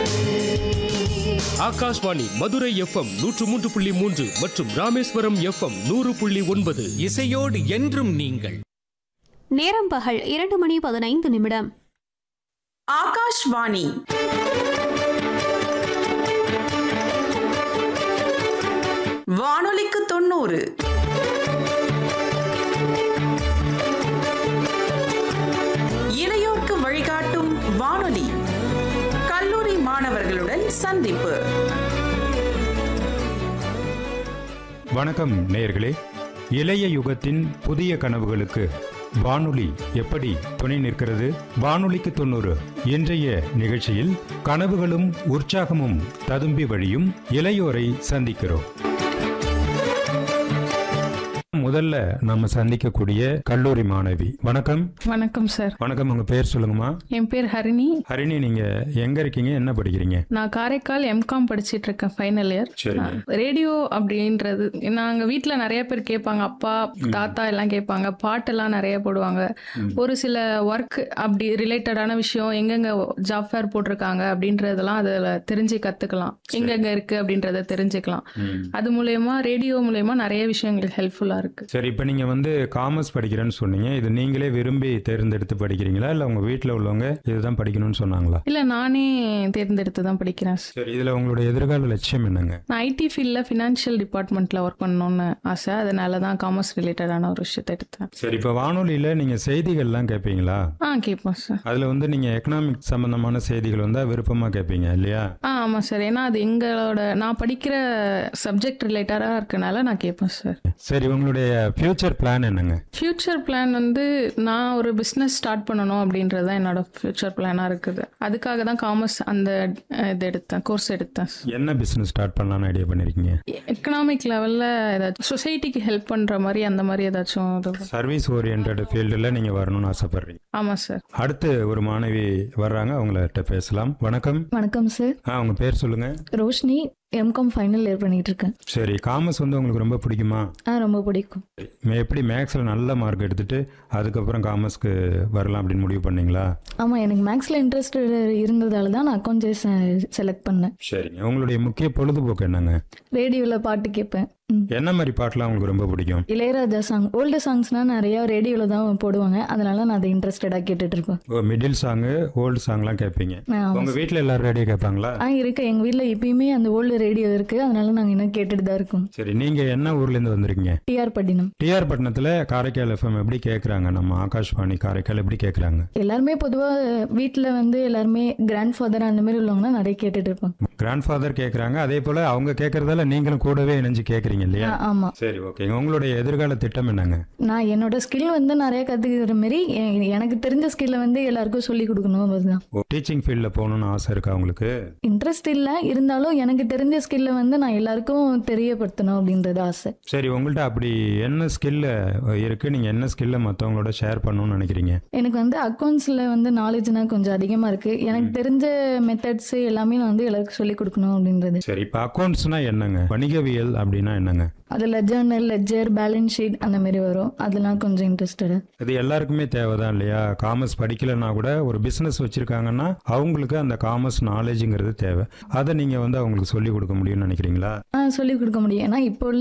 Akashvani Madurai FM நூற்று மூன்று புள்ளி மூன்று மற்றும் ராமேஸ்வரம் எஃப்எம் நூறு புள்ளி ஒன்பது இசையோடு என்றும் நீங்கள் நேரம் பகல் இரண்டு மணி பதினைந்து நிமிடம் ஆகாஷ்வாணி வானொலிக்கு தொண்ணூறு இளையோர்க்கு வழிகாட்டும் வானொலி கல்லூரி மாணவர்களுடன் சந்திப்பு வணக்கம் நேயர்களே இளைய யுகத்தின் புதிய கனவுகளுக்கு வானொலி எப்படி துணை நிற்கிறது வானொலிக்கு தொண்ணூறு இன்றைய நிகழ்ச்சியில் கனவுகளும் உற்சாகமும் ததும்பி வழியும் இளையோரை சந்திக்கிறோம் முதல்ல நம்ம சந்திக்கக்கூடிய கல்லூரி மாணவி வணக்கம் வணக்கம் சார் வணக்கம் உங்க பேர் சொல்லுங்கம்மா என் பேர் ஹரிணி ஹரிணி நீங்க எங்க இருக்கீங்க என்ன படிக்கிறீங்க நான் காரைக்கால் எம்காம் படிச்சிட்டு இருக்கேன் ஃபைனல் இயர் சரிங்க. ரேடியோ அப்படின்றது நாங்க வீட்ல நிறைய பேர் கேட்பாங்க அப்பா தாத்தா எல்லாம் கேட்பாங்க பாட்டெல்லாம் நிறைய போடுவாங்க ஒரு சில ஒர்க் அப்படி ரிலேட்டடான விஷயம் எங்கெங்க ஜாப் ஃபேர் போட்டிருக்காங்க அப்படின்றதெல்லாம் அதுல தெரிஞ்சு கத்துக்கலாம் எங்கெங்க இருக்கு அப்படின்றத தெரிஞ்சுக்கலாம் அது மூலயமா ரேடியோ மூலயமா நிறைய விஷயங்கள் ஹெல்ப்ஃபுல்லா இருக்கு சரி இப்போ நீங்கள் வந்து காமர்ஸ் படிக்கிறேன்னு சொன்னீங்க இது நீங்களே விரும்பி தேர்ந்தெடுத்து படிக்கிறீங்களா இல்லை உங்கள் வீட்டில் உள்ளவங்க இதுதான் படிக்கணும்னு சொன்னாங்களா இல்ல நானே தேர்ந்தெடுத்து தான் படிக்கிறேன் சார் சரி இதில் உங்களுடைய எதிர்கால லட்சியம் என்னங்க நான் ஐடி ஃபீல்டில் ஃபினான்ஷியல் டிபார்ட்மெண்ட்டில் ஒர்க் பண்ணணும்னு ஆசை அதனால தான் காமர்ஸ் ரிலேட்டடான ஒரு விஷயத்தை எடுத்தேன் சரி இப்போ வானொலியில் நீங்கள் செய்திகள்லாம் கேட்பீங்களா ஆ கேட்போம் சார் அதில் வந்து நீங்கள் எக்கனாமிக் சம்மந்தமான செய்திகள் வந்தால் விருப்பமாக கேட்பீங்க இல்லையா ஆ ஆமாம் சார் ஏன்னா அது எங்களோட நான் படிக்கிற சப்ஜெக்ட் ரிலேட்டடாக இருக்கனால நான் கேட்பேன் சார் சரி உங்களுடைய ஃப்யூச்சர் பிளான் என்னங்க ஃப்யூச்சர் பிளான் வந்து நான் ஒரு பிஸ்னஸ் ஸ்டார்ட் பண்ணணும் அப்படின்றது தான் என்னோட ஃப்யூச்சர் பிளானாக இருக்குது அதுக்காக தான் காமர்ஸ் அந்த அஹ், இது எடுத்தேன் கோர்ஸ் எடுத்தேன் என்ன பிஸ்னஸ் ஸ்டார்ட் பண்ணலான்னு ஐடியா பண்ணியிருக்கீங்க எக்கனாமிக் லெவலில் ஏதாச்சும் சொசைட்டிக்கு ஹெல்ப் பண்ணுற மாதிரி அந்த மாதிரி ஏதாச்சும் இது சர்வீஸ் ஓரியன்ட் ஃபீல்டில் நீங்கள் வரணும்னு ஆசைப்படுறீங்க ஆமாம் சார் அடுத்து ஒரு மாணவி வர்றாங்க அவங்கள்ட்ட பேசலாம் வணக்கம் வணக்கம் சார் ஆ உங்கள் பேர் சொல்லுங்கள் ரோஷினி எம்காம் ஃபைனல் இயர் பண்ணிட்டு இருக்கேன் சரி காமர்ஸ் வந்து உங்களுக்கு ரொம்ப பிடிக்குமா ஆ ரொம்ப பிடிக்கும் மே- எப்படி மேக்ஸில் நல்ல மார்க் எடுத்துட்டு அதுக்கப்புறம் காமர்ஸ்க்கு வரலாம் அப்படின்னு முடிவு பண்ணீங்களா ஆமாம் எனக்கு மேக்ஸில் இன்ட்ரெஸ்ட் இருந்ததால தான் நான் அக்கௌண்ட்ஸ் செலக்ட் பண்ணேன் சரிங்க உங்களுடைய முக்கிய பொழுதுபோக்கு என்னங்க ரேடியோவில் பாட்டு கேட்பேன் ம். என்ன மாதிரி பாட்டெலாம் உங்களுக்கு ரொம்ப பிடிக்கும் இளையராஜா சாங் ஓல்டு சாங்ஸ்னால் நிறையா ரேடியோவில் தான் போடுவாங்க அதனால நான் அதை இன்ட்ரெஸ்டடாக கேட்டுட்டு இருப்பேன் ஓ மிடில் சாங்கு ஓல்டு சாங்லாம் கேட்பீங்க ஆ, ஆமா உங்கள் வீட்டில் எல்லாரும் ரேடியோ கேட்பாங்களா ஆ இருக்கு எங்கள் வீட்டில் இப்பயுமே அந்த ஓல்டு ரேடியோ இருக்குது அதனால நாங்கள் இன்னும் கேட்டுட்டு தான் இருக்கோம் சரி நீங்கள் என்ன ஊர்லேருந்து வந்திருக்கீங்க டிஆர் பட்டினம் டிஆர் பட்டணத்தில் காரைக்கால் எஃப்எம் எப்படி கேட்குறாங்க நம்ம ஆகாஷ்வாணி காரைக்கால் எப்படி கேட்குறாங்க எல்லாருமே பொதுவாக வீட்டில் வந்து எல்லாருமே கிராண்ட் ஃபாதர் அந்த மாதிரி உள்ளவங்கன்னா நிறைய கேட்டுட்டு இருப்பாங்க கிராண்ட் ஃபாதர் கேட்குறாங்க அதே போல் அவங்க கேட்குறதால நீங்களும் கூடவே இணைஞ்சு கேட்குறீங்க இல்லையா ஆ ஆமாம் சரி ஓகேங்க உங்களுடைய எதிர்கால திட்டம் என்னங்க நான் என்னோட ஸ்கில் வந்து நிறைய கற்றுக்கிற மாரி எ- எனக்கு தெரிஞ்ச ஸ்கில்லை வந்து எல்லாருக்கும் சொல்லி கொடுக்கணும் அதுதான் டீச்சிங் ஃபீல்டில் போகணும்னு ஆசை இருக்கா உங்களுக்கு இன்ட்ரெஸ்ட் இல்லை இருந்தாலும் எனக்கு தெரிஞ்ச ஸ்கில்லை வந்து நான் எல்லாருக்கும் தெரியப்படுத்தணும் அப்படின்றது ஆசை சரி உங்கள்கிட்ட அப்படி என்ன ஸ்கில்ல இருக்குது நீங்கள் என்ன ஸ்கில்லை மற்றவங்களோட ஷேர் பண்ணணும்னு நினைக்கிறீங்க எனக்கு வந்து அக்கௌண்ட்ஸில் வந்து நாலேஜ்னா கொஞ்சம் அதிகமாக இருக்குது எனக்கு தெரிஞ்ச மெத்தட்ஸ் எல்லாமே நான் வந்து எல்லாருக்கும் சொல்லி கொடுக்கணும் அப்படின்றது சரி இப்போ அக்கௌண்ட்ஸ்னா என்னங்க வணிகவியல் அப்படின்னா என்னங்க அதில் ஜேர்னல் லெஜர் பேலன்ஸ் ஷீட் அந்த மாதிரி வரும் அதெல்லாம் கொஞ்சம் இன்ட்ரெஸ்டடு இது எல்லாருக்குமே தேவைதான் இல்லையா காமர்ஸ் படிக்கலைன்னா கூட ஒரு பிஸ்னஸ் வச்சுருக்காங்கன்னா அவங்களுக்கு அந்த காமர்ஸ் நாலேஜுங்கிறது தேவை அதை நீங்கள் வந்து அவங்களுக்கு சொல்லி கொடுக்க முடியும்னு நினைக்கிறீங்களா சொல்லிக் கொடுக்க முடியும் ஏன்னா இப்போ உள்ள